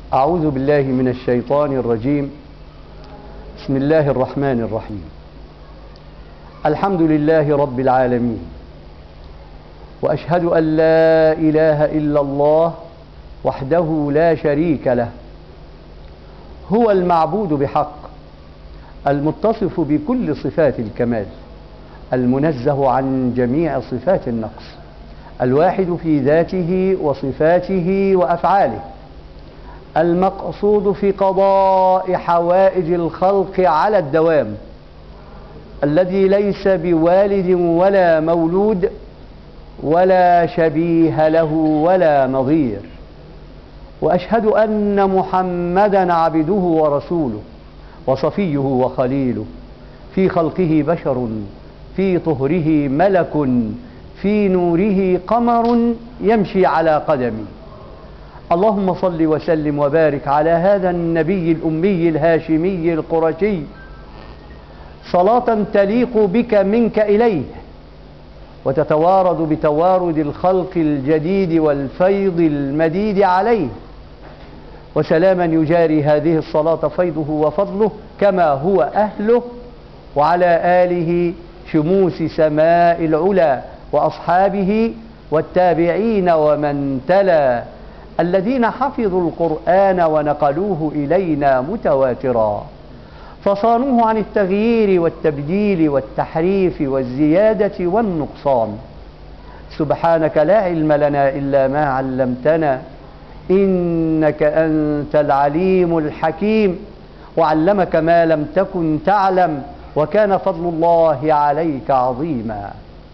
أعوذ بالله من الشيطان الرجيم بسم الله الرحمن الرحيم الحمد لله رب العالمين وأشهد أن لا إله إلا الله وحده لا شريك له هو المعبود بحق المتصف بكل صفات الكمال المنزه عن جميع صفات النقص الواحد في ذاته وصفاته وأفعاله المقصود في قضاء حوائج الخلق على الدوام الذي ليس بوالد ولا مولود ولا شبيه له ولا نظير واشهد ان محمدا عبده ورسوله وصفيه وخليله في خلقه بشر في طهره ملك في نوره قمر يمشي على قدمه اللهم صل وسلم وبارك على هذا النبي الأمي الهاشمي القرشي صلاة تليق بك منك إليه وتتوارد بتوارد الخلق الجديد والفيض المديد عليه وسلاما يجاري هذه الصلاة فيضه وفضله كما هو أهله وعلى آله شموس سماء العلا وأصحابه والتابعين ومن تلا الذين حفظوا القرآن ونقلوه إلينا متواترا فصانوه عن التغيير والتبديل والتحريف والزيادة والنقصان سبحانك لا علم لنا إلا ما علمتنا إنك أنت العليم الحكيم وعلمك ما لم تكن تعلم وكان فضل الله عليك عظيما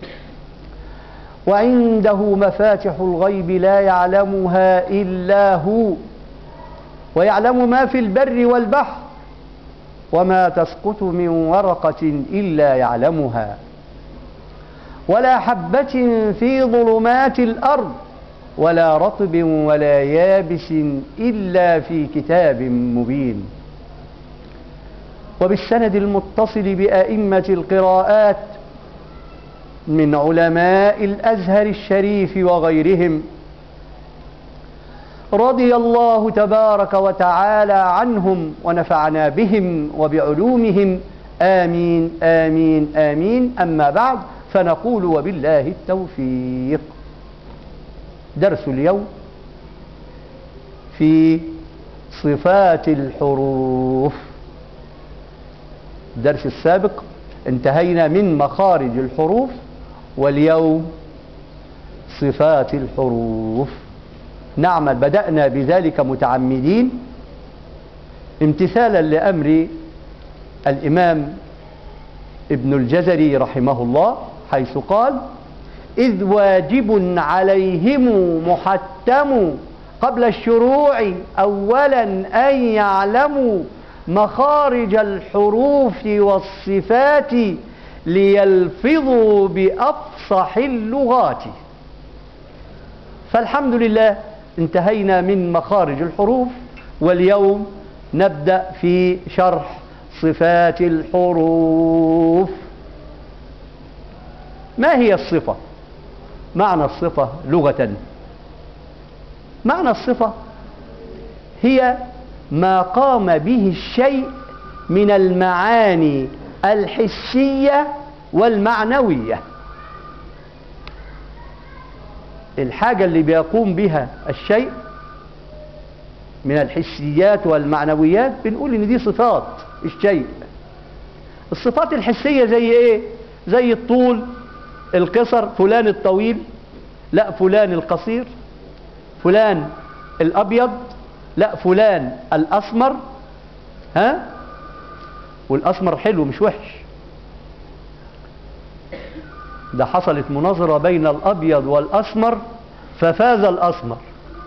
وعنده مفاتح الغيب لا يعلمها إلا هو ويعلم ما في البر والبحر وما تسقط من ورقة إلا يعلمها ولا حبة في ظلمات الأرض ولا رطب ولا يابس إلا في كتاب مبين وبالسند المتصل بأئمة القراءات من علماء الأزهر الشريف وغيرهم رضي الله تبارك وتعالى عنهم ونفعنا بهم وبعلومهم آمين آمين آمين أما بعد فنقول وبالله التوفيق درس اليوم في صفات الحروف الدرس السابق انتهينا من مخارج الحروف واليوم صفات الحروف نعمل بدأنا بذلك متعمدين امتثالا لأمر الإمام ابن الجزري رحمه الله حيث قال إذ واجب عليهم محتم قبل الشروع أولا أن يعلموا مخارج الحروف والصفات ليلفظوا بأفصح اللغات فالحمد لله انتهينا من مخارج الحروف واليوم نبدأ في شرح صفات الحروف ما هي الصفة معنى الصفة لغة معنى الصفة هي ما قام به الشيء من المعاني الحسية والمعنوية الحاجة اللي بيقوم بها الشيء من الحسيات والمعنويات بنقول ان دي صفات الشيء الصفات الحسية زي ايه زي الطول القصر فلان الطويل لا فلان القصير فلان الابيض لا فلان الاسمر ها والاسمر حلو مش وحش ده حصلت مناظرة بين الابيض والاسمر ففاز الاسمر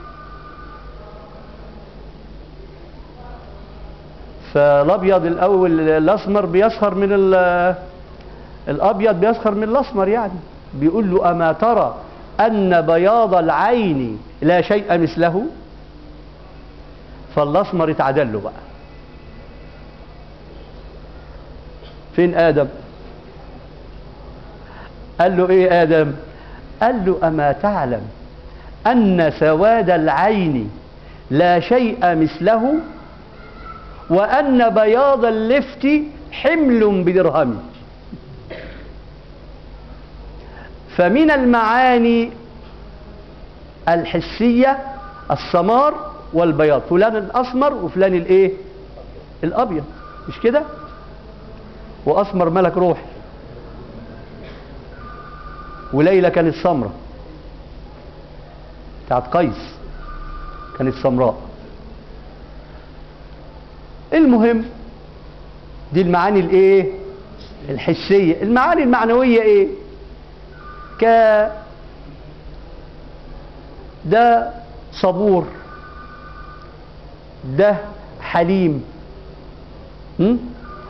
فالابيض الاول الاسمر بيسخر من الابيض بيسخر من الاسمر يعني بيقول له اما ترى ان بياض العين لا شيء مثله فالاسمر اتعدل له بقى فين ادم قال له ايه ادم قال له اما تعلم ان سواد العين لا شيء مثله وأن بياض اللفت حمل بدرهم فمن المعاني الحسية السمار والبياض فلان الأسمر وفلان الإيه الأبيض مش كده وأسمر ملك روحي وليلى كانت سمرة بتاعت قيس كانت سمراء المهم دي المعاني الايه الحسية المعاني المعنوية ايه ك ده صبور ده حليم هم؟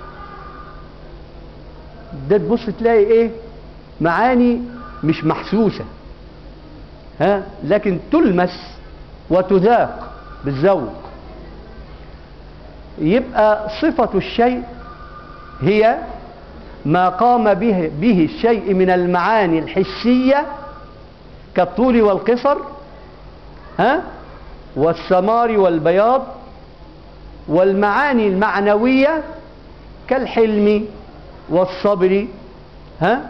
ده تبص تلاقي ايه معاني مش محسوسة ها لكن تلمس وتذاق بالذوق يبقى صفة الشيء هي ما قام به, به الشيء من المعاني الحسية كالطول والقصر ها والسمار والبياض والمعاني المعنوية كالحلم والصبر ها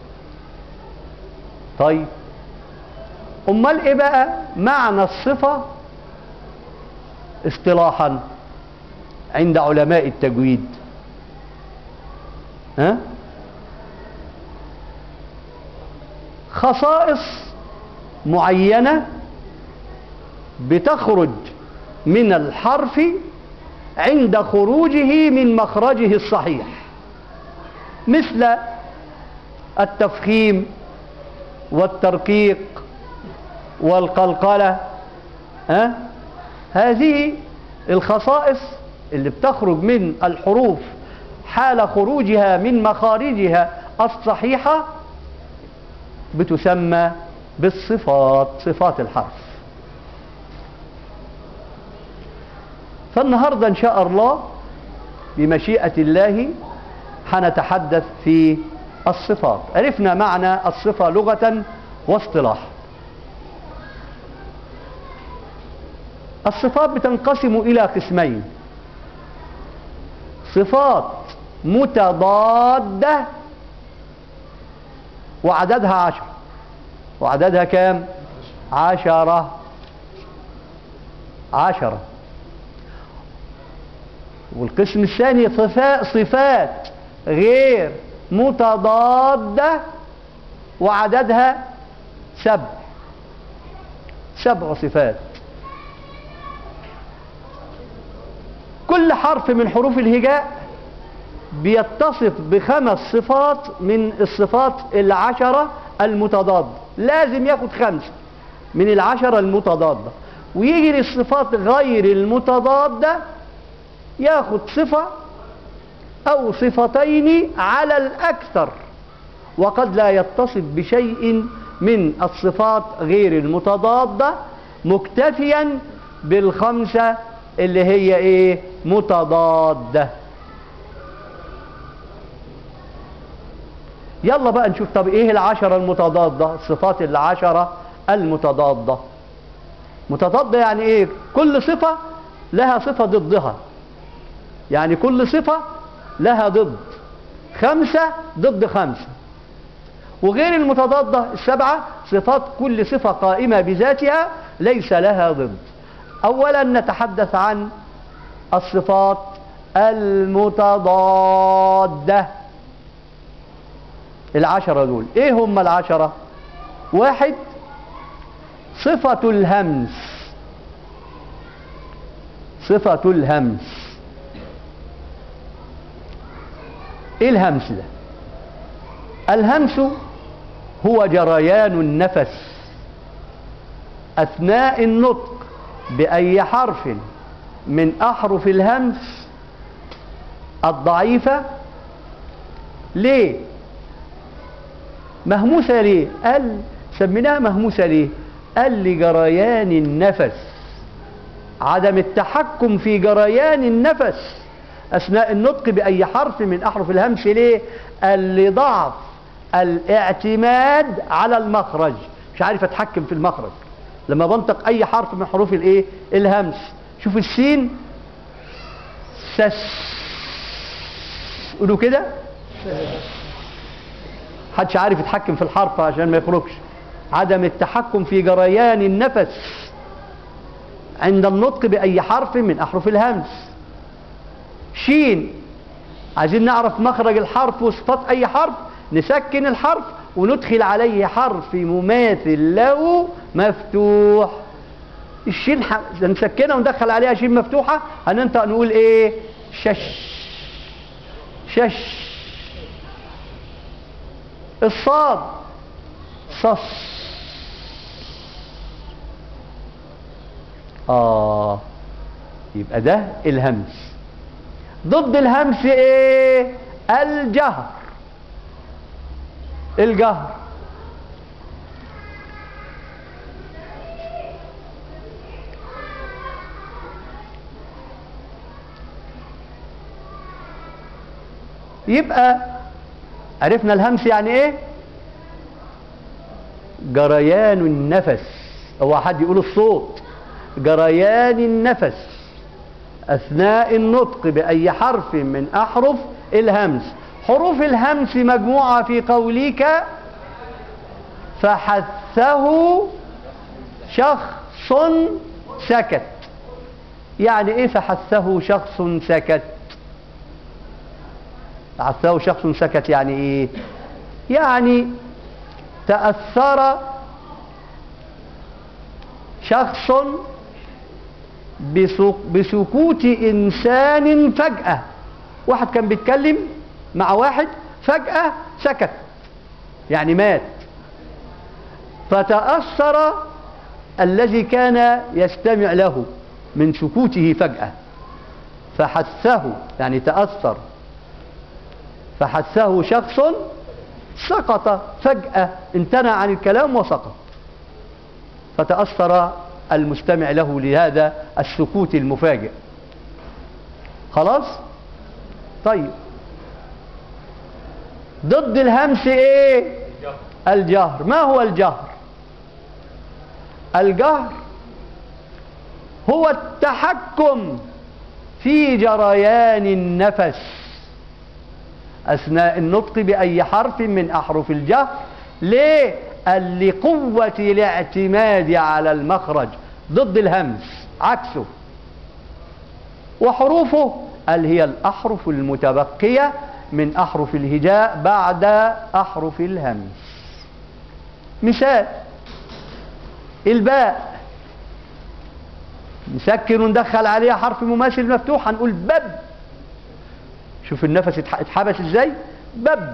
طيب امال ايه بقى معنى الصفة اصطلاحا عند علماء التجويد ها خصائص معينة بتخرج من الحرف عند خروجه من مخرجه الصحيح مثل التفخيم والترقيق والقلقلة ها هذه الخصائص اللي بتخرج من الحروف حال خروجها من مخارجها الصحيحة بتسمى بالصفات صفات الحرف فالنهاردة إن شاء الله بمشيئة الله حنتحدث في الصفات عرفنا معنى الصفة لغة واصطلاحا الصفات بتنقسم إلى قسمين صفات متضادة وعددها عشر وعددها كام عشرة عشرة والقسم الثاني صفات, صفات غير متضادة وعددها سبع سبع صفات كل حرف من حروف الهجاء بيتصف بخمس صفات من الصفات العشرة المتضادة لازم ياخد خمسة من العشرة المتضادة ويجي للصفات غير المتضادة ياخد صفة أو صفتين على الأكثر وقد لا يتصف بشيء من الصفات غير المتضادة مكتفيا بالخمسة اللي هي ايه متضادة يلا بقى نشوف طب ايه العشرة المتضادة الصفات العشرة المتضادة متضادة يعني ايه كل صفة لها صفة ضدها يعني كل صفة لها ضد خمسة ضد خمسة وغير المتضادة السبعة صفات كل صفة قائمة بذاتها ليس لها ضد أولا نتحدث عن الصفات المتضادة العشرة دول ايه هم العشرة واحد صفة الهمس صفة الهمس ايه الهمس ده الهمس هو جريان النفس اثناء النطق باي حرف من احرف الهمس الضعيفة ليه مهموسة ليه قال سميناها مهموسة ليه قال لجريان النفس عدم التحكم في جريان النفس أثناء النطق بأي حرف من أحرف الهمس ليه قال لضعف الاعتماد على المخرج مش عارف أتحكم في المخرج لما بنطق اي حرف من حروف الايه الهمس شوف السين سس قولوا كده محدش عارف يتحكم في الحرف عشان ما يخرجش عدم التحكم في جريان النفس عند النطق بأي حرف من أحرف الهمس شين عايزين نعرف مخرج الحرف وصفات أي حرف نسكن الحرف وندخل عليه حرف مماثل له مفتوح الشين ح... نسكنها وندخل عليها شين مفتوحة هننطق نقول ايه شش شش الصاد صص آه يبقى ده الهمس ضد الهمس ايه الجهر الجهر يبقى عرفنا الهمس يعني ايه جريان النفس هو حد يقول الصوت جريان النفس أثناء النطق بأي حرف من أحرف الهمس حروف الهمس مجموعة في قولك فحثه شخص سكت يعني ايه فحثه شخص سكت فحثه شخص سكت يعني ايه يعني تأثر شخص بسكوت إنسان فجأة واحد كان بيتكلم مع واحد فجأة سكت يعني مات فتأثر الذي كان يستمع له من سكوته فجأة فحثه يعني تأثر فحثه شخص سقط فجأة امتنع عن الكلام وسقط فتأثر المستمع له لهذا السكوت المفاجئ خلاص طيب ضد الهمس ايه الجهر ما هو الجهر الجهر هو التحكم في جريان النفس أثناء النطق بأي حرف من أحرف الجهر ليه؟ قال لقوة الاعتماد على المخرج ضد الهمس عكسه وحروفه قال هي الأحرف المتبقية من أحرف الهجاء بعد أحرف الهمس مثال الباء نسكن وندخل عليها حرف مماثل مفتوح هنقول بب شوف النفس اتحبس ازاي بب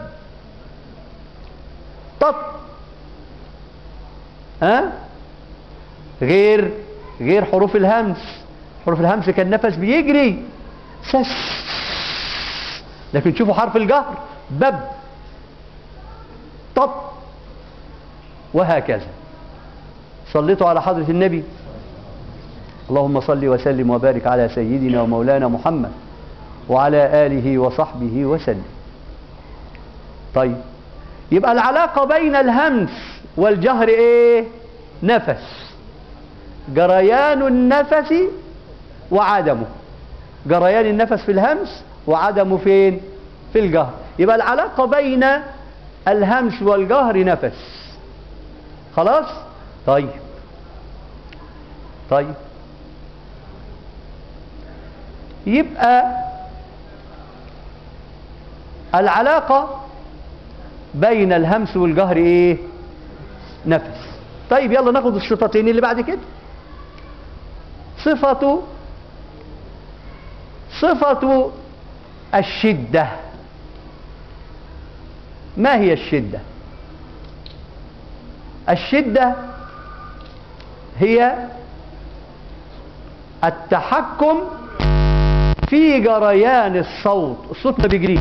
طط ها غير غير حروف الهمس حروف الهمس كان النفس بيجري سس لكن شوفوا حرف الجهر بب طط وهكذا صليتوا على حضرة النبي اللهم صل وسلم وبارك على سيدنا ومولانا محمد وعلى آله وصحبه وسلم طيب يبقى العلاقة بين الهمس والجهر ايه نفس جريان النفس وعدمه جريان النفس في الهمس وعدمه فين في الجهر يبقى العلاقة بين الهمس والجهر نفس خلاص طيب طيب يبقى العلاقة بين الهمس والجهر ايه نفس طيب يلا ناخد الصفتين اللي بعد كده صفة صفة الشدة ما هي الشدة الشدة هي التحكم في جريان الصوت الصوت ما بيجريش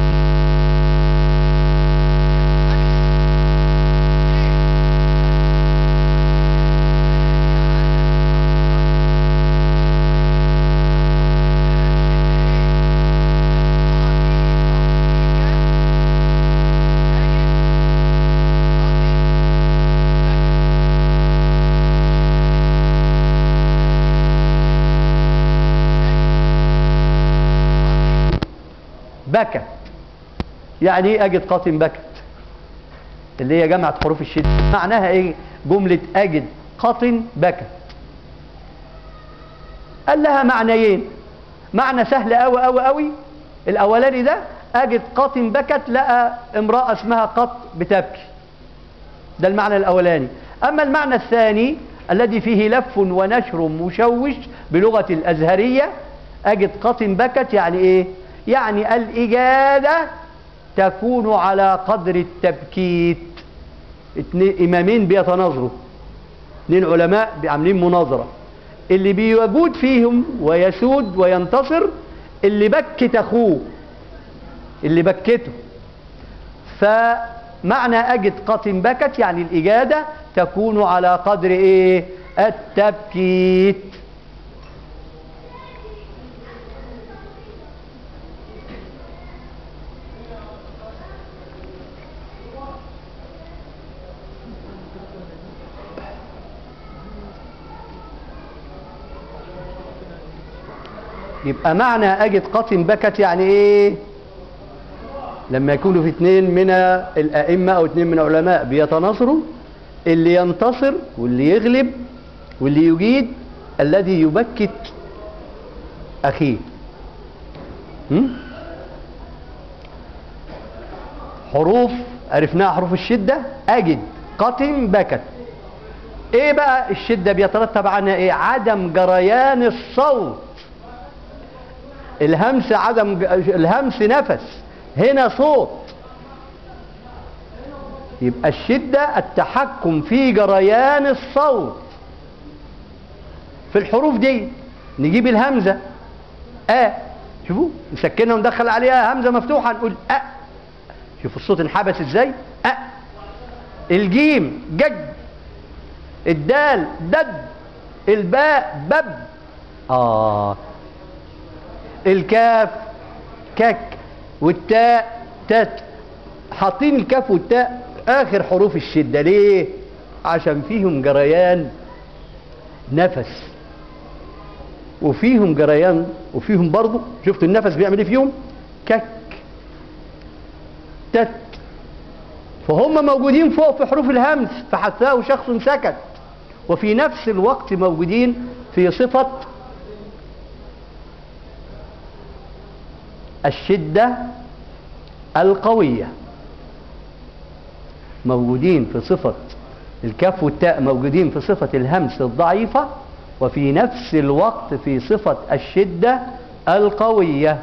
بكت يعني ايه اجد قط بكت اللي هي جمعت حروف الشدة معناها ايه جملة اجد قط بكت قال لها معنيين معنى سهل قوي قوي قوي الاولاني ده اجد قط بكت لقى امرأة اسمها قط بتبكي ده المعنى الاولاني اما المعنى الثاني الذي فيه لف ونشر مشوش بلغة الازهرية اجد قط بكت يعني ايه يعني الاجادة تكون على قدر التبكيت اتنين امامين بيتناظروا اثنين علماء عاملين مناظرة اللي بيوجود فيهم ويسود وينتصر اللي بكت اخوه اللي بكته فمعنى اجد قط بكت يعني الاجادة تكون على قدر ايه التبكيت يبقى معنى اجد قط بكت يعني ايه لما يكونوا في اثنين من الائمه او اثنين من العلماء بيتناصروا اللي ينتصر واللي يغلب واللي يجيد الذي يبكت اخيه هم؟ حروف عرفناها حروف الشده اجد قط بكت ايه بقى الشده بيترتب عنها ايه عدم جريان الصوت الهمس عدم الهمس نفس هنا صوت يبقى الشدة التحكم في جريان الصوت في الحروف دي نجيب الهمزة آ شوفوا نسكنها وندخل عليها همزة مفتوحة نقول أ شوفوا الصوت انحبس ازاي أ الجيم جج الدال دد الباء بب آه الكاف كك والتاء تت حاطين الكاف والتاء اخر حروف الشدة ليه عشان فيهم جريان نفس وفيهم جريان وفيهم برضو شفتوا النفس بيعمل ايه فيهم كك تت فهم موجودين فوق في حروف الهمس فحتى شخص سكت وفي نفس الوقت موجودين في صفة الشدة القوية موجودين في صفة الكاف والتاء موجودين في صفة الهمس الضعيفة وفي نفس الوقت في صفة الشدة القوية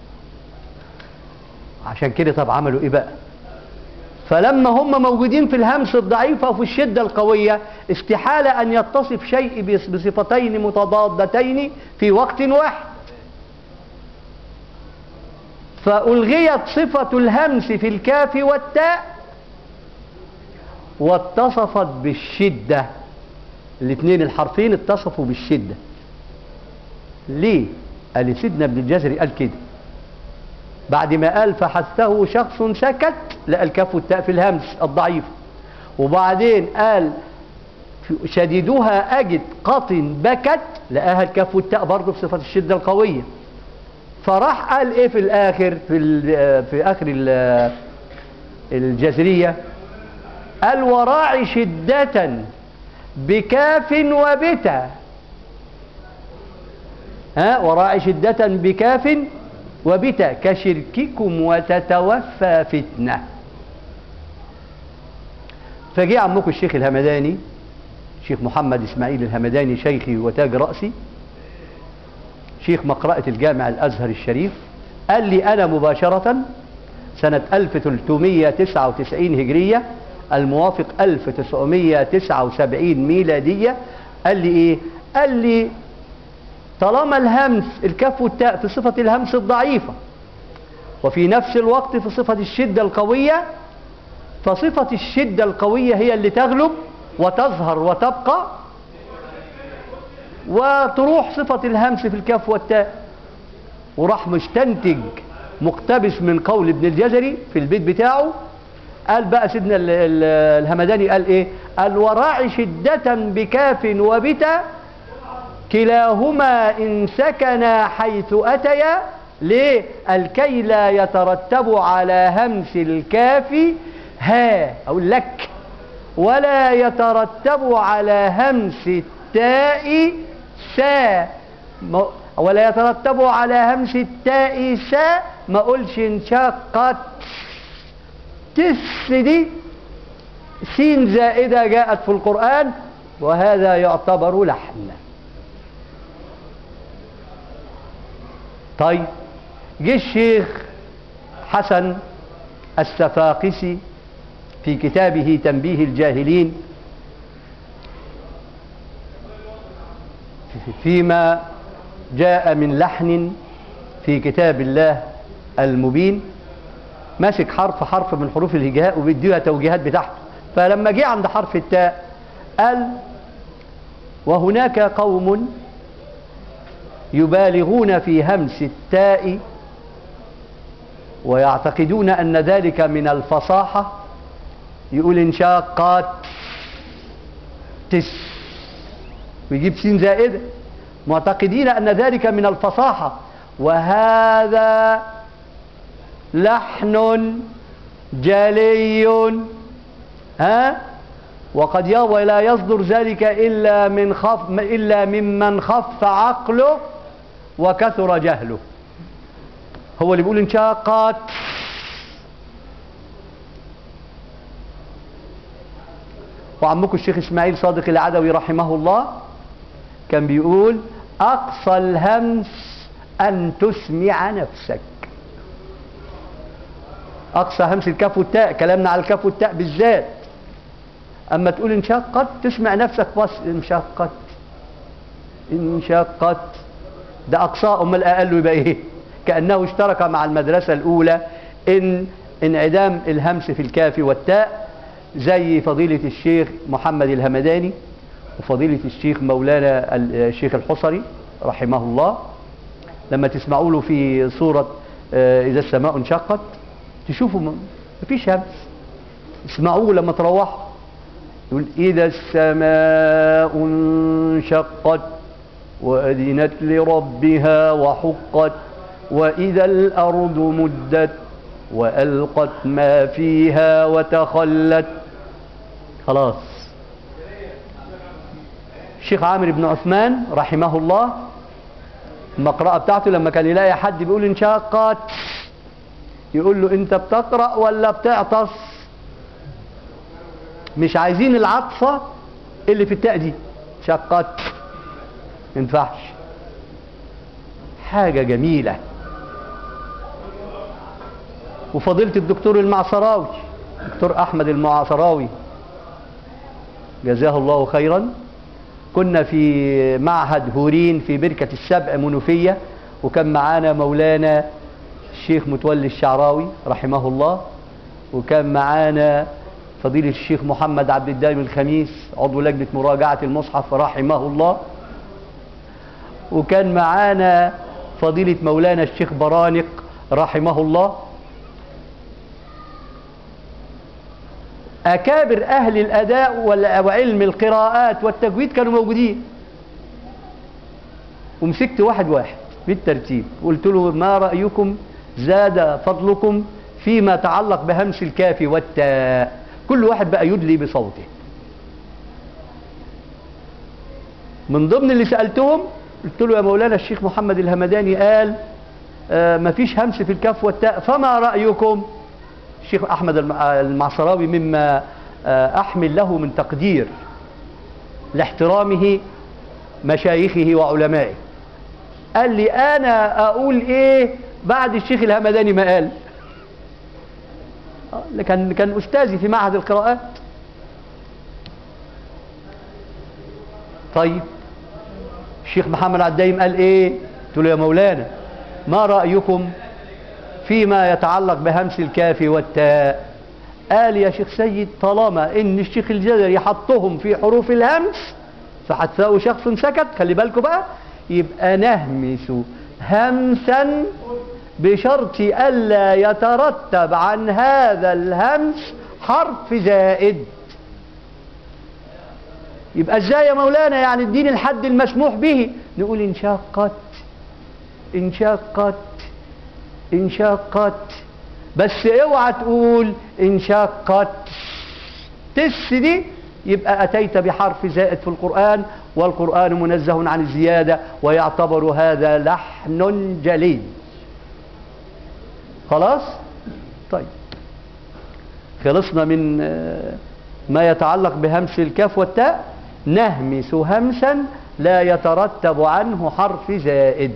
عشان كده طب عملوا ايه بقى فلما هم موجودين في الهمس الضعيفة وفي الشدة القوية استحالة أن يتصف شيء بصفتين متضادتين في وقت واحد فألغيت صفة الهمس في الكاف والتاء واتصفت بالشدة الاثنين الحرفين اتصفوا بالشدة ليه؟ قال سيدنا ابن الجزري قال كده بعد ما قال فحثه شخص سكت لقى الكاف والتاء في الهمس الضعيف وبعدين قال شديدها أجد قط بكت لقاها الكاف والتاء برضه بصفة الشدة القوية فراح قال ايه في الاخر في في اخر الجزريه قال وراعي شده بكاف وبتا ها وراعي شده بكاف وبتا كشرككم وتتوفى فتنه فجاء عمكم الشيخ الهمداني شيخ محمد اسماعيل الهمداني شيخي وتاج راسي شيخ مقرأة الجامع الأزهر الشريف قال لي أنا مباشرة سنة 1399 هجرية الموافق 1979 ميلادية قال لي إيه؟ قال لي طالما الهمس الكاف والتاء في صفة الهمس الضعيفة وفي نفس الوقت في صفة الشدة القوية فصفة الشدة القوية هي اللي تغلب وتظهر وتبقى وتروح صفة الهمس في الكاف والتاء وراح مستنتج مقتبس من قول ابن الجزري في البيت بتاعه قال بقى سيدنا الهمداني قال ايه قال وراعي شدة بكاف وبتا كلاهما إن سكنا حيث أتيا ليه الكي لا يترتب على همس الكاف ها أقول لك ولا يترتب على همس التاء سا ما- ولا يترتب على همس التاء سا ما اقولش انشقت تس دي سين زائدة جاءت في القرآن وهذا يعتبر لحن طيب جه الشيخ حسن السفاقسي في كتابه تنبيه الجاهلين فيما جاء من لحن في كتاب الله المبين ماسك حرف حرف من حروف الهجاء وبيديها توجيهات بتاعته فلما جه عند حرف التاء قال وهناك قوم يبالغون في همس التاء ويعتقدون أن ذلك من الفصاحة يقول انشاقات تس ويجيب سين زائدة معتقدين أن ذلك من الفصاحة وهذا لحن جلي ها وقد ي- ولا يصدر ذلك إلا من خف إلا ممن خف عقله وكثر جهله هو اللي بيقول انشاقات وعمكم الشيخ اسماعيل صادق العدوي رحمه الله كان بيقول اقصى الهمس ان تسمع نفسك اقصى همس الكاف والتاء كلامنا على الكاف والتاء بالذات اما تقول انشقت تسمع نفسك بس انشقت انشقت ده اقصاه امال اقل يبقى ايه كانه اشترك مع المدرسه الاولى ان انعدام الهمس في الكاف والتاء زي فضيله الشيخ محمد الهمداني وفضيله الشيخ مولانا الشيخ الحصري رحمه الله لما تسمعوا له في سوره آه، اذا السماء انشقت تشوفوا م- مفيش همس اسمعوه لما تروحوا يقول إذا السماء انشقت وأذنت لربها وحقت وإذا الأرض مدت وألقت ما فيها وتخلت خلاص الشيخ عامر بن عثمان رحمه الله المقرأة بتاعته لما كان يلاقي حد بيقول انشقت يقول له انت بتقرأ ولا بتعطس مش عايزين العطفة اللي في التاء دي شقت ما ينفعش حاجة جميلة وفضيلة الدكتور المعصراوي دكتور أحمد المعصراوي جزاه الله خيرا كنا في معهد هورين في بركة السبع منوفية وكان معانا مولانا الشيخ متولي الشعراوي رحمه الله وكان معانا فضيلة الشيخ محمد عبد الدائم الخميس عضو لجنة مراجعة المصحف رحمه الله وكان معانا فضيلة مولانا الشيخ برانق رحمه الله أكابر أهل الأداء وال- وعلم القراءات والتجويد كانوا موجودين ومسكت واحد واحد بالترتيب قلت له ما رأيكم زاد فضلكم فيما تعلق بهمس الكاف والتاء كل واحد بقى يدلي بصوته من ضمن اللي سألتهم قلت له يا مولانا الشيخ محمد الهمداني قال آه مفيش همس في الكاف والتاء فما رأيكم الشيخ أحمد الم- المعصراوي مما آه أحمل له من تقدير لاحترامه مشايخه وعلمائه قال لي أنا أقول إيه بعد الشيخ الهمداني ما قال آه، كان كان أستاذي في معهد القراءات طيب الشيخ محمد عدايم قال ايه قلت له يا مولانا ما رأيكم فيما يتعلق بهمس الكاف والتاء قال يا شيخ سيد طالما ان الشيخ الجزري حطهم في حروف الهمس فهتلاقوا شخص سكت خلي بالكم بقى يبقى نهمس همسا بشرط ألا يترتب عن هذا الهمس حرف زائد يبقى ازاي يا مولانا يعني اديني الحد المسموح به نقول انشقت انشقت انشقت بس اوعى تقول انشقت تس دي يبقى أتيت بحرف زائد في القرآن والقرآن منزه عن الزيادة ويعتبر هذا لحن جلي خلاص طيب خلصنا من آه، ما يتعلق بهمس الكاف والتاء نهمس همسا لا يترتب عنه حرف زائد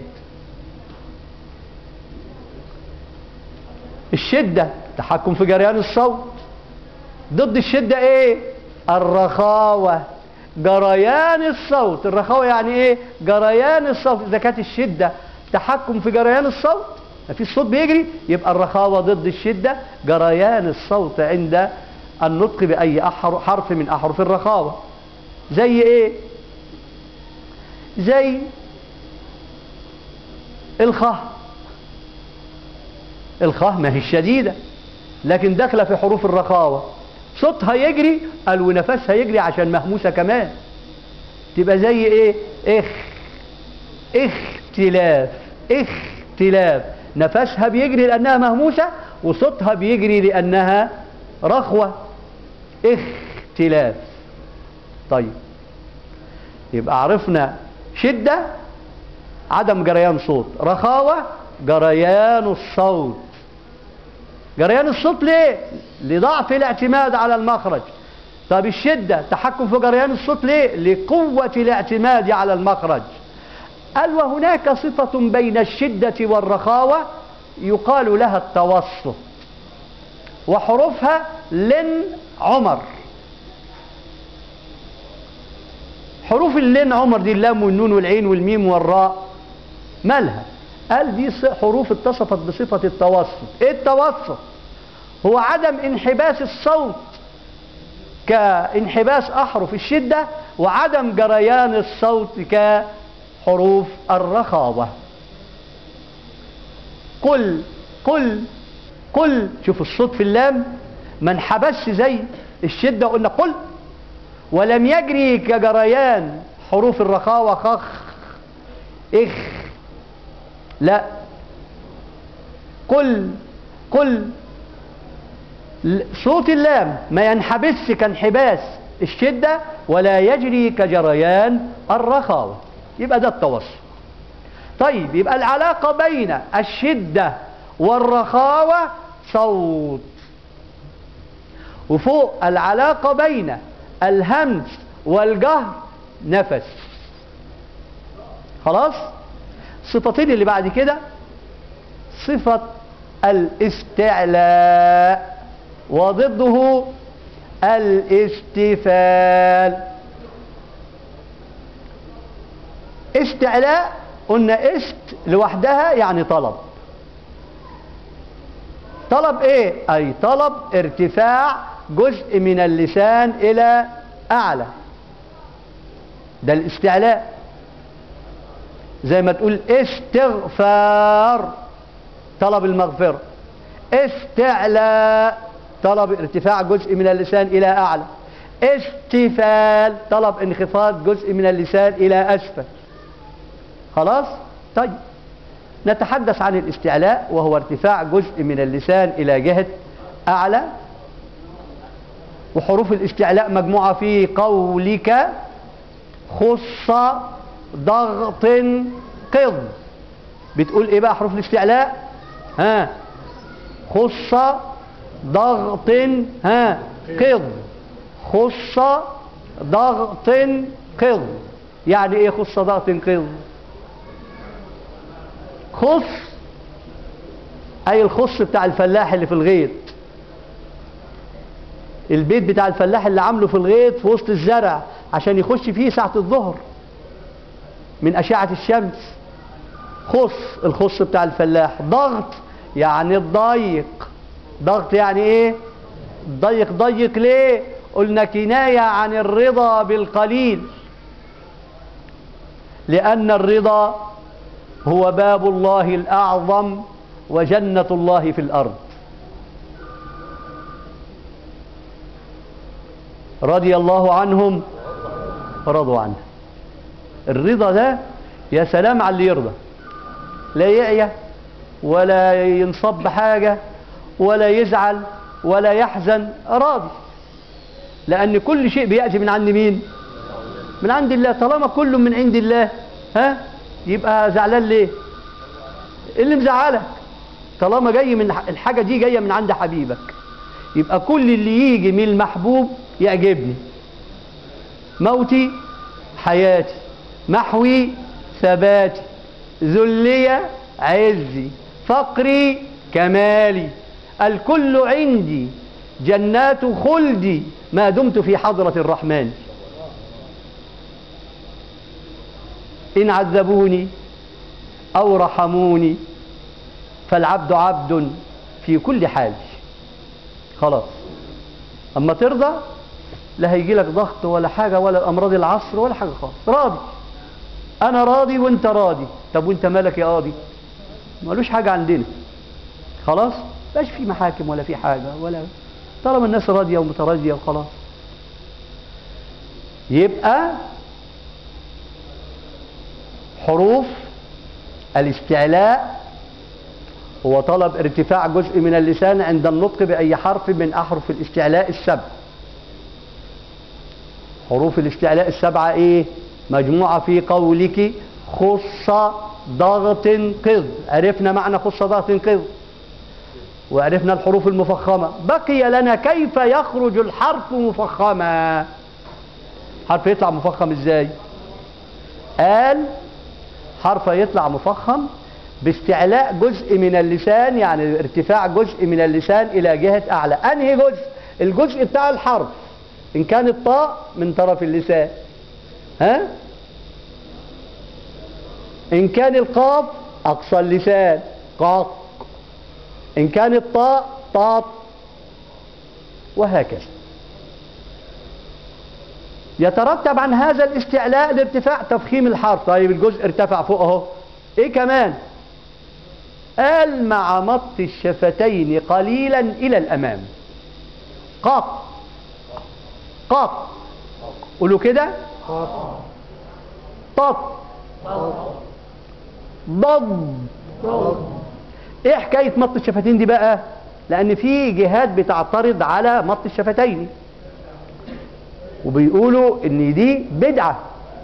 الشدة تحكم في جريان الصوت ضد الشدة ايه الرخاوة جريان الصوت الرخاوة يعني ايه جريان الصوت اذا كانت الشدة تحكم في جريان الصوت في الصوت بيجري يبقى الرخاوة ضد الشدة جريان الصوت عند النطق بأي أحر- حرف من أحرف الرخاوة زي ايه زي الخاء الخاء ما هي الشديدة لكن داخلة في حروف الرخاوة صوتها يجري قال ونفسها يجري عشان مهموسة كمان تبقى زي ايه اخ اختلاف اختلاف نفسها بيجري لأنها مهموسة وصوتها بيجري لأنها رخوة اختلاف طيب يبقى عرفنا شدة عدم جريان صوت رخاوة جريان الصوت جريان الصوت ليه لضعف الاعتماد على المخرج طب الشدة تحكم في جريان الصوت ليه لقوة الاعتماد على المخرج قال وهناك صفة بين الشدة والرخاوة يقال لها التوسط وحروفها لن عمر حروف اللين عمر دي اللام والنون والعين والميم والراء مالها قال دي ص- حروف اتصفت بصفة التوسط ايه التوسط هو عدم انحباس الصوت كانحباس احرف الشدة وعدم جريان الصوت كحروف الرخاوة قل قل قل شوف الصوت في اللام ما انحبسش زي الشدة قلنا قل ولم يجري كجريان حروف الرخاوة خخ اخ لا قل قل ل- صوت اللام ما ينحبسش كانحباس الشدة ولا يجري كجريان الرخاوة يبقى ده التوسط طيب يبقى العلاقة بين الشدة والرخاوة صوت وفوق العلاقة بين الهمس والجهر نفس خلاص الصفتين اللي بعد كده صفة الاستعلاء وضده الاستفال استعلاء قلنا است لوحدها يعني طلب طلب ايه اي طلب ارتفاع جزء من اللسان الى اعلى ده الاستعلاء زي ما تقول استغفار طلب المغفرة استعلاء طلب ارتفاع جزء من اللسان الى اعلى استفال طلب انخفاض جزء من اللسان الى اسفل خلاص طيب نتحدث عن الاستعلاء وهو ارتفاع جزء من اللسان إلى جهة أعلى وحروف الاستعلاء مجموعة في قولك خص ضغط قض بتقول ايه بقى حروف الاستعلاء ها خص ضغط ها قض خص ضغط قض يعني ايه خص ضغط قض خص اي الخص بتاع الفلاح اللي في الغيط البيت بتاع الفلاح اللي عامله في الغيط في وسط الزرع عشان يخش فيه ساعة الظهر من أشعة الشمس خص الخص بتاع الفلاح ضغط يعني الضيق ضغط يعني ايه ضيق ضيق ليه قلنا كناية عن الرضا بالقليل لأن الرضا هو باب الله الأعظم وجنة الله في الأرض رضي الله عنهم رضوا عنه الرضا ده يا سلام على اللي يرضى لا يعيا ولا ينصب بحاجة ولا يزعل ولا يحزن راضي لأن كل شيء بيأتي من عند مين من عند الله طالما كله من عند الله ها يبقى زعلان ليه إيه اللي مزعلك طالما جاي من الحاجة دي جاية من عند حبيبك يبقى كل اللي يجي من المحبوب يعجبني موتي حياتي محوي ثباتي ذلي عزي فقري كمالي الكل عندي جنات خلدي ما دمت في حضرة الرحمن إن عذبوني أو رحموني فالعبد عبد في كل حال خلاص أما ترضى لا هيجي لك ضغط ولا حاجة ولا أمراض العصر ولا حاجة خالص راضي أنا راضي وأنت راضي طب وأنت مالك يا قاضي مالوش حاجة عندنا خلاص مش في محاكم ولا في حاجة ولا طالما الناس راضية ومتراضية وخلاص يبقى حروف الاستعلاء هو طلب ارتفاع جزء من اللسان عند النطق بأي حرف من أحرف الاستعلاء السبع حروف الاستعلاء السبعة ايه مجموعة في قولك خص ضغط قض عرفنا معنى خص ضغط قض وعرفنا الحروف المفخمة بقي لنا كيف يخرج الحرف مفخما حرف يطلع مفخم ازاي قال حرف يطلع مفخم باستعلاء جزء من اللسان يعني ارتفاع جزء من اللسان الى جهة اعلى انهي جزء الجزء بتاع الحرف ان كان الطاء من طرف اللسان ها ان كان القاف اقصى اللسان قاق ان كان الطاء طاط وهكذا يترتب عن هذا الاستعلاء الارتفاع تفخيم الحرف طيب الجزء ارتفع فوق اهو ايه كمان قال مع مط الشفتين قليلا الى الامام قاق قاق قولوا كده طط ضد ايه حكاية مط الشفتين دي بقى لان في جهات بتعترض على مط الشفتين وبيقولوا ان دي بدعة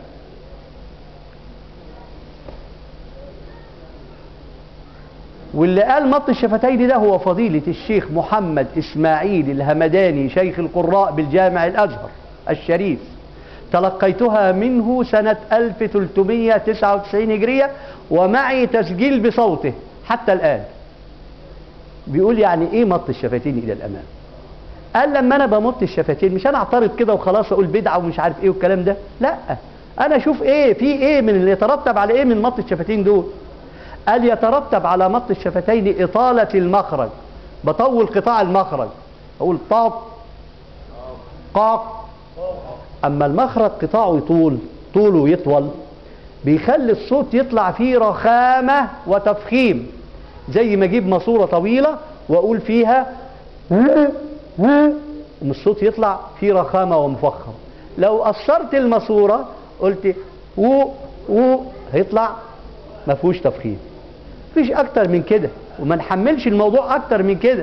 واللي قال مط الشفتين ده هو فضيلة الشيخ محمد إسماعيل الهمداني شيخ القراء بالجامع الأزهر الشريف تلقيتها منه سنة 1399 هجرية ومعي تسجيل بصوته حتى الآن بيقول يعني ايه مط الشفتين الى الامام قال لما انا بمط الشفتين مش انا اعترض كده وخلاص اقول بدعه ومش عارف ايه والكلام ده لا انا اشوف ايه في ايه من اللي يترتب على ايه من مط الشفتين دول قال يترتب على مط الشفتين اطاله المخرج بطول قطاع المخرج اقول طاق قاق اما المخرج قطاعه يطول طوله يطول بيخلي الصوت يطلع فيه رخامه وتفخيم زي ما اجيب ماسوره طويله واقول فيها الصوت يطلع فيه رخامه ومفخم لو قصرت الماسوره قلت و و هيطلع ما فيهوش تفخيم مفيش اكتر من كده وما نحملش الموضوع اكتر من كده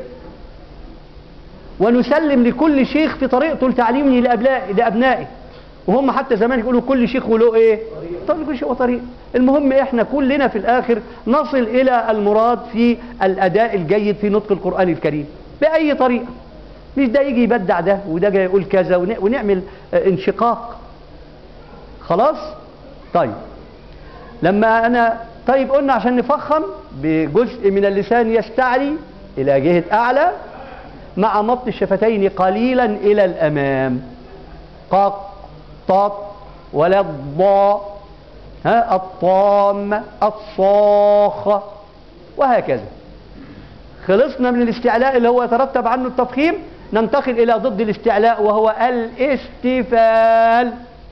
ونسلم لكل شيخ في طريقته لتعليمه لأبنائي لأبنائي وهم حتى زمان يقولوا كل شيخ وله ايه طب كل شيء وطريق المهم احنا كلنا في الاخر نصل الى المراد في الاداء الجيد في نطق القرآن الكريم بأي طريقة مش ده يجي يبدع ده وده جاي يقول كذا ونعمل انشقاق خلاص طيب لما انا طيب قلنا عشان نفخم بجزء من اللسان يستعلي الى جهة اعلى مع مط الشفتين قليلا الى الامام قاق طاط ولا الضاء ها الطام الصاخ وهكذا خلصنا من الاستعلاء اللي هو يترتب عنه التفخيم ننتقل الى ضد الاستعلاء وهو الاستفال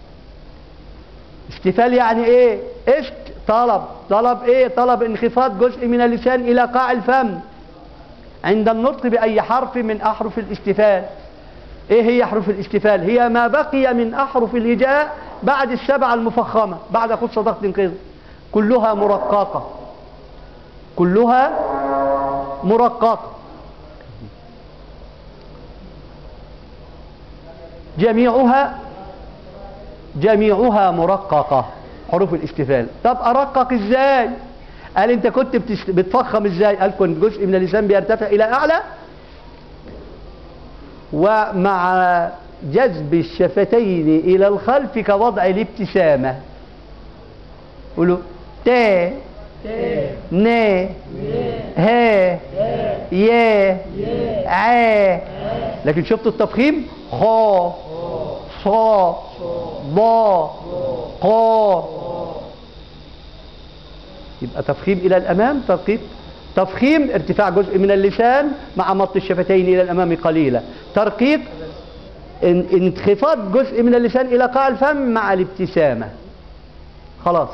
استفال يعني ايه است طلب طلب ايه طلب انخفاض جزء من اللسان الى قاع الفم عند النطق باي حرف من احرف الاستفال ايه هي حروف الاستفال هي ما بقي من احرف الهجاء بعد السبعة المفخمة بعد خط ضغط انقاذ كلها مرققة كلها مرققة جميعها جميعها مرققة حروف الاستفهام طب أرقق ازاي قال انت كنت بتست... بتفخم ازاي قال كنت جزء من اللسان بيرتفع الى اعلى ومع جذب الشفتين الى الخلف كوضع الابتسامة قولوا تا ن ها يا ع لكن شفتوا التفخيم خا صا ضا قا يبقى تفخيم إلى الأمام ترقيق تفخيم ارتفاع جزء من اللسان مع مط الشفتين إلى الأمام قليلا ترقيق ان- انخفاض جزء من اللسان إلى قاع الفم مع الابتسامة خلاص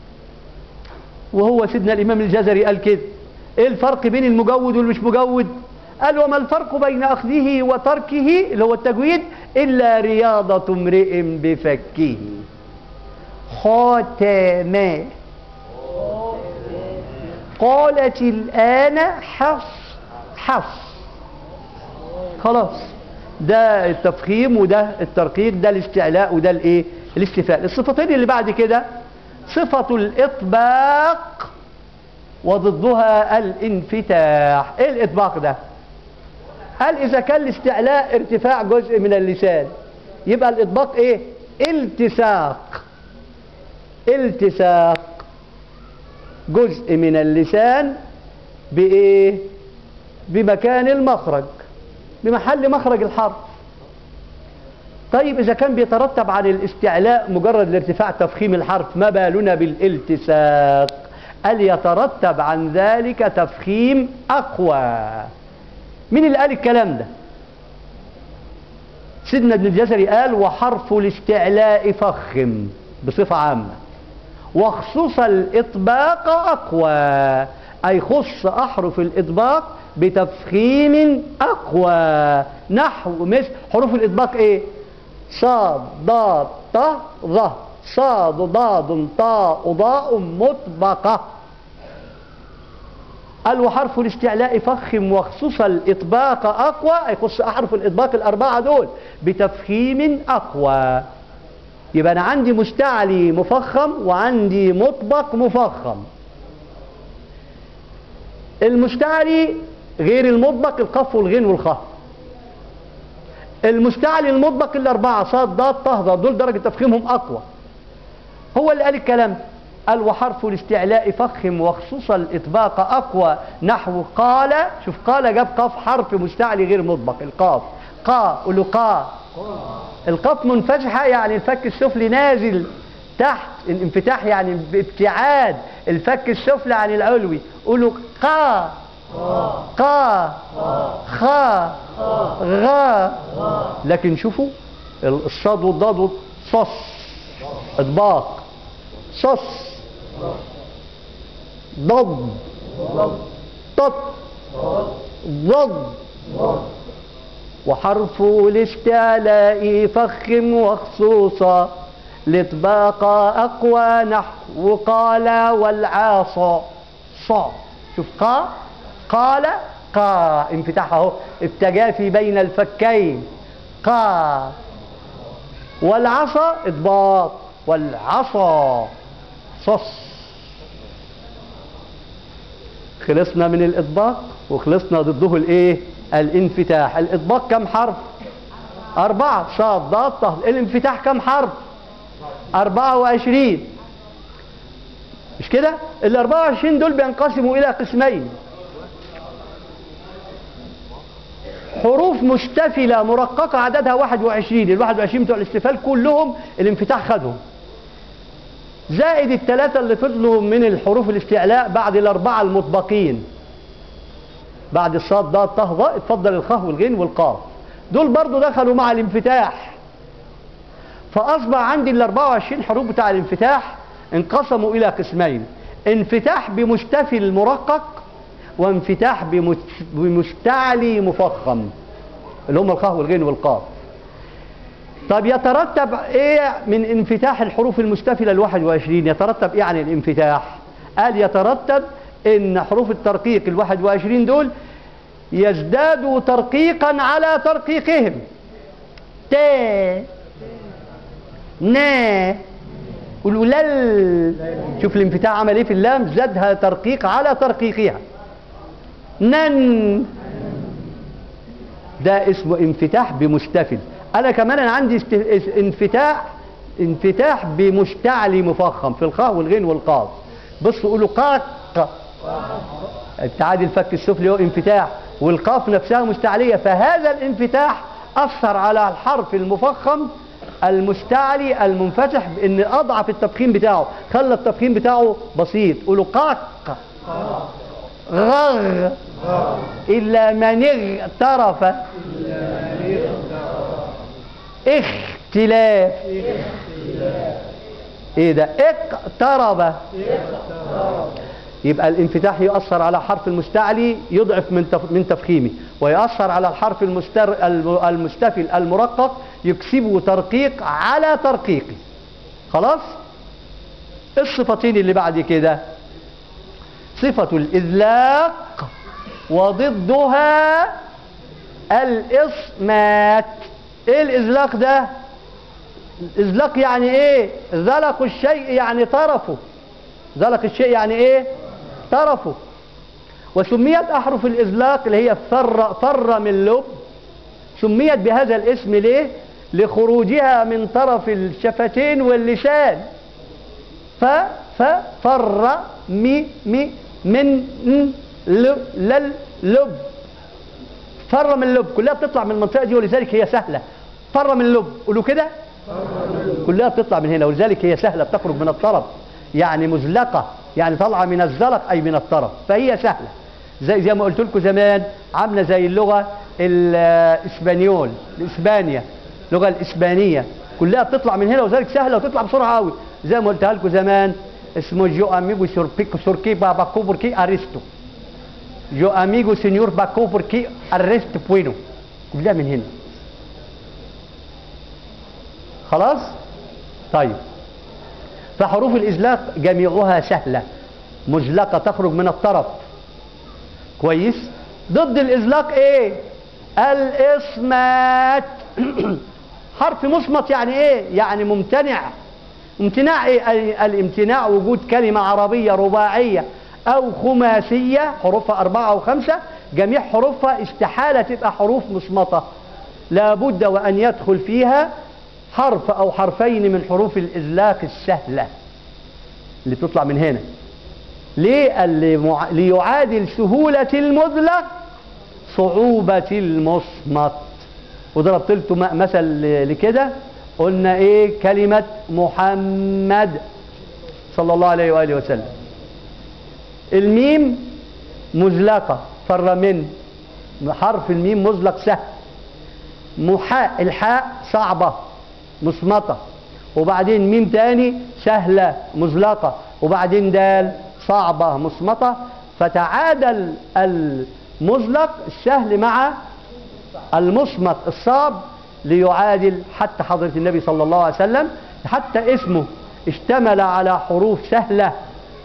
وهو سيدنا الإمام الجزري قال كده إيه الفرق بين المجود والمش مجود قال وما الفرق بين أخذه وتركه اللي هو التجويد إلا رياضة امرئ بفكه خاتمه قالت الآن حص حص خلاص ده التفخيم وده الترقيق ده الاستعلاء وده الايه الاستفاء الصفتين اللي بعد كده صفة الإطباق وضدها الانفتاح ايه الإطباق ده قال إذا كان الاستعلاء ارتفاع جزء من اللسان يبقى الإطباق ايه التساق التساق جزء من اللسان بإيه بمكان المخرج بمحل مخرج الحرف طيب إذا كان بيترتب عن الاستعلاء مجرد الارتفاع تفخيم الحرف ما بالنا بالالتساق قال يترتب عن ذلك تفخيم أقوى مين اللي قال الكلام ده سيدنا ابن الجزري قال وحرف الاستعلاء فخم بصفة عامة وخصوص الإطباق أقوى أي خص أحرف الإطباق بتفخيم أقوى نحو مثل حروف الإطباق إيه صاد ضاد ط ظ صاد ضاد طاء ضاء مطبقة قال وحرف الاستعلاء فخم وخصوص الإطباق أقوى أي خص أحرف الإطباق الأربعة دول بتفخيم أقوى يبقى أنا عندي مستعلي مفخم وعندي مطبق مفخم المستعلي غير المطبق القف والغين والخاء المستعلي المطبق الأربعة صاد ضاد طه ضاد دول درجة تفخيمهم أقوى هو اللي قال الكلام ده قال وحرف الاستعلاء فخم وخصوص الإطباق أقوى نحو قال شوف قال جاب قاف حرف مستعلي غير مطبق القاف قا قولوا قا القاف منفتحة يعني الفك السفلي نازل تحت الانفتاح يعني بابتعاد الفك السفلي عن العلوي قولوا قا قا خا غا لكن شوفوا الصاد والضاد صص اطباق صص ضد طط ضد وحرف الاستعلاء فخم وخصوصا الاطباق اقوى نحو قال والعاصى صا شوف قا قال قا انفتاح اهو التجافي بين الفكين قا والعصا اطباق والعصا صص خلصنا من الاطباق وخلصنا ضده الايه الانفتاح الاطباق كم حرف أربعة صاد ضاد طه الانفتاح كم حرف أربعة وعشرين مش كده ال 24 دول بينقسموا إلى قسمين حروف مستفلة مرققة عددها 21 ال 21 بتوع الاستفال كلهم الانفتاح خدهم زائد الثلاثة اللي فضلوا من الحروف الاستعلاء بعد الأربعة المطبقين بعد الصاد ضاد طه ضاء اتفضل الخاء والغين والقاف دول برضو دخلوا مع الانفتاح فأصبح عندي ال 24 حروف بتاع الانفتاح انقسموا إلى قسمين انفتاح بمستفل مرقق وانفتاح بمست- بمستعلي مفخم اللي هم الخاء والغين والقاف طب يترتب ايه من انفتاح الحروف المستفلة ال 21 يترتب ايه عن الانفتاح قال يترتب ان حروف الترقيق الواحد وعشرين دول يزدادوا ترقيقا على ترقيقهم ت نا قولوا لل شوف الانفتاح عمل ايه في اللام زادها ترقيق على ترقيقها نن ده اسمه انفتاح بمستفل انا كمان انا عندي است... اس- انفتاح انفتاح بمشتعل مفخم في الخاء والغين والقاف بصوا قولوا قاق ابتعاد الفك السفلي هو انفتاح والقاف نفسها مستعلية فهذا الانفتاح أثر على الحرف المفخم المستعلي المنفتح بأن أضعف التفخيم بتاعه خلى التفخيم بتاعه بسيط قولوا قاق غر إلا من اغترف اختلاف ايه ده اقترب يبقى الانفتاح يؤثر على حرف المستعلي يضعف من تف- من تفخيمه ويؤثر على الحرف المستر الم- المستفل المرقق يكسبه ترقيق على ترقيقه خلاص الصفتين اللي بعد كده صفة الإذلاق وضدها الإصمات ايه الإذلاق ده الإذلاق يعني ايه ذلق الشيء يعني طرفه ذلق الشيء يعني ايه طرفه وسميت احرف الازلاق اللي هي فر فر من لب سميت بهذا الاسم ليه لخروجها من طرف الشفتين واللسان ف ف فر مي مي من ن ل لل لب فر من لب كلها بتطلع من المنطقه دي ولذلك هي سهله فر من لب قولوا كده كلها بتطلع من هنا ولذلك هي سهلة بتخرج من الطرف يعني مزلقة يعني طالعة من الزلق أي من الطرف فهي سهلة زي زي ما قلت لكم زمان عاملة زي اللغة الإسبانيول الإسبانيا اللغة الإسبانية كلها بتطلع من هنا وذلك سهلة وتطلع بسرعة قوي زي ما قلتها لكم زمان اسمه جو اميجو سوربيكو سوركي باكو بوركي اريستو جو اميجو سينيور باكو بوركي اريست بوينو كلها من هنا خلاص طيب فحروف الإزلاق جميعها سهلة مزلقة تخرج من الطرف كويس ضد الإزلاق إيه الإصمات حرف مصمت يعني إيه يعني ممتنع امتناع إيه ال- الامتناع وجود كلمة عربية رباعية أو خماسية حروفها أربعة أو خمسة جميع حروفها استحالة تبقى حروف مصمتة لابد وأن يدخل فيها حرف أو حرفين من حروف الإزلاق السهلة اللي بتطلع من هنا ليه؟ قال لي مع- ليعادل سهولة المذلق صعوبة المصمت وضربت لكم م- مثل ل- لكده قلنا ايه كلمة محمد صلى الله عليه وآله وسلم الميم مزلقة فر من حرف الميم مزلق سهل محاء الحاء صعبة مصمتة وبعدين ميم تاني سهلة مزلقة وبعدين دال صعبة مصمتة فتعادل المزلق السهل مع المصمت الصعب ليعادل حتى حضرة النبي صلى الله عليه وسلم حتى اسمه اشتمل على حروف سهلة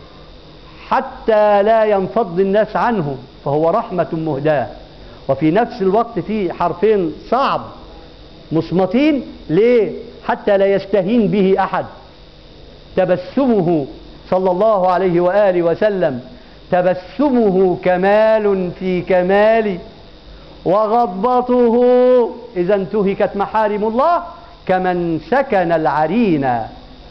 حتى لا ينفض الناس عنه فهو رحمة مهداة وفي نفس الوقت في حرفين صعب مصمتين ليه حتى لا يستهين به أحد تبسمه صلى الله عليه وآله وسلم تبسمه كمال في كمال وغضبته إذا انتهكت محارم الله كمن سكن العرينا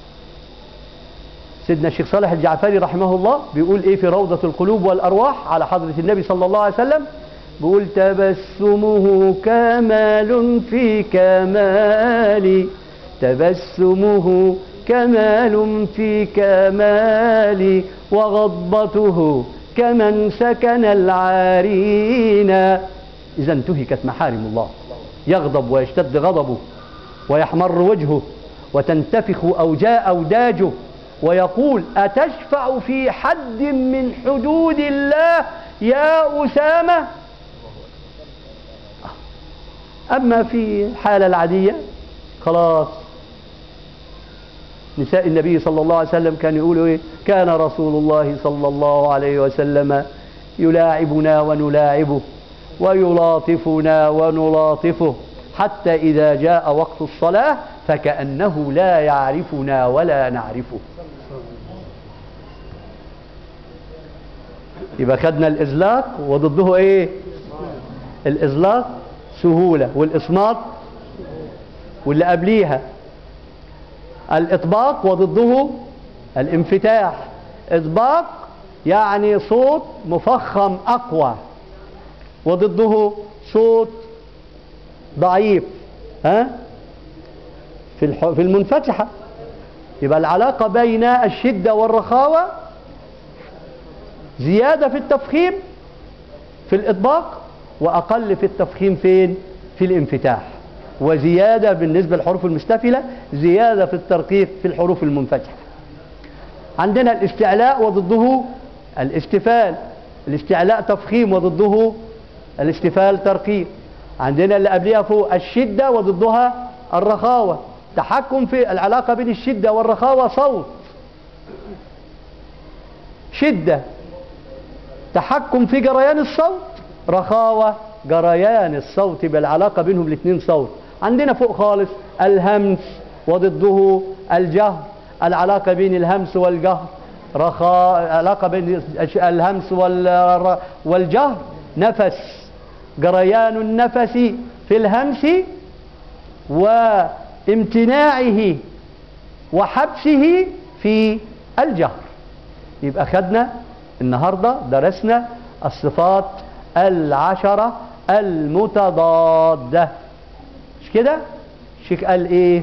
سيدنا الشيخ صالح الجعفري رحمه الله بيقول ايه في روضة القلوب والأرواح على حضرة النبي صلى الله عليه وسلم بيقول تبسمه كمال في كمال تبسمه كمال في كمال وغضبته كمن سكن العارين إذا انتهكت محارم الله يغضب ويشتد غضبه ويحمر وجهه وتنتفخ أوجاء أوداجه ويقول أتشفع في حد من حدود الله يا أسامة أما في الحالة العادية خلاص نساء النبي صلى الله عليه وسلم كان يقولوا ايه كان رسول الله صلى الله عليه وسلم يلاعبنا ونلاعبه ويلاطفنا ونلاطفه حتى إذا جاء وقت الصلاة فكأنه لا يعرفنا ولا نعرفه يبقى خدنا الإزلاق وضده إيه الإزلاق سهولة والإصمات واللي قبليها الإطباق وضده الانفتاح إطباق يعني صوت مفخم أقوى وضده صوت ضعيف ها في الح... في المنفتحة يبقى العلاقة بين الشدة والرخاوة زيادة في التفخيم في الإطباق وأقل في التفخيم فين في الانفتاح وزيادة بالنسبة للحروف المستفلة زيادة في الترقيق في الحروف المنفتحة عندنا الاستعلاء وضده الاستفال الاستعلاء تفخيم وضده الاستفال ترقيق عندنا اللي قبلها فوق الشدة وضدها الرخاوة تحكم في العلاقة بين الشدة والرخاوة صوت شدة تحكم في جريان الصوت رخاوة جريان الصوت بالعلاقة بينهم الاثنين صوت عندنا فوق خالص الهمس وضده الجهر العلاقة بين الهمس والجهر رخاء علاقة بين الهمس وال- والجهر نفس جريان النفس في الهمس وامتناعه وحبسه في الجهر يبقى خدنا النهاردة درسنا الصفات العشرة المتضادة مش كده شيخ قال ايه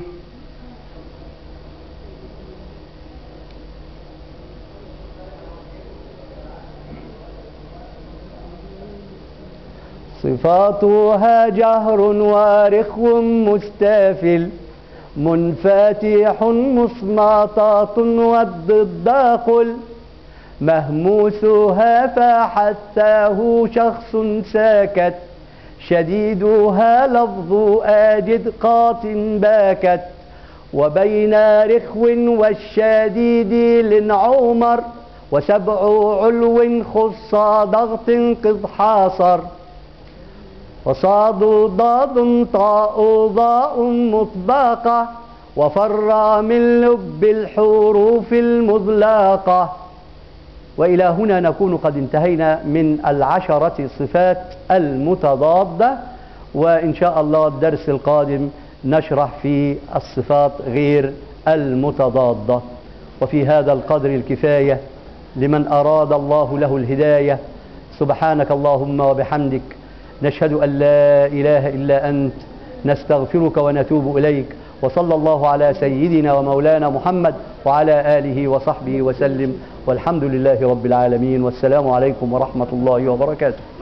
صفاتها جهر ورخو مستافل منفتح مصمطات والضد قل مهموسها فحتاه شخص ساكت شديدها لفظ آجد قات باكت وبين رخو والشديد لنعمر وسبع علو خص ضغط قض حاصر وصاد ضاد طاء ضاء مطبقة وفر من لب الحروف المذلاقة وإلى هنا نكون قد انتهينا من العشرة صفات المتضادة وإن شاء الله الدرس القادم نشرح في الصفات غير المتضادة وفي هذا القدر الكفاية لمن أراد الله له الهداية سبحانك اللهم وبحمدك نشهد أن لا إله إلا أنت نستغفرك ونتوب إليك وصلى الله على سيدنا ومولانا محمد وعلى آله وصحبه وسلم والحمد لله رب العالمين والسلام عليكم ورحمة الله وبركاته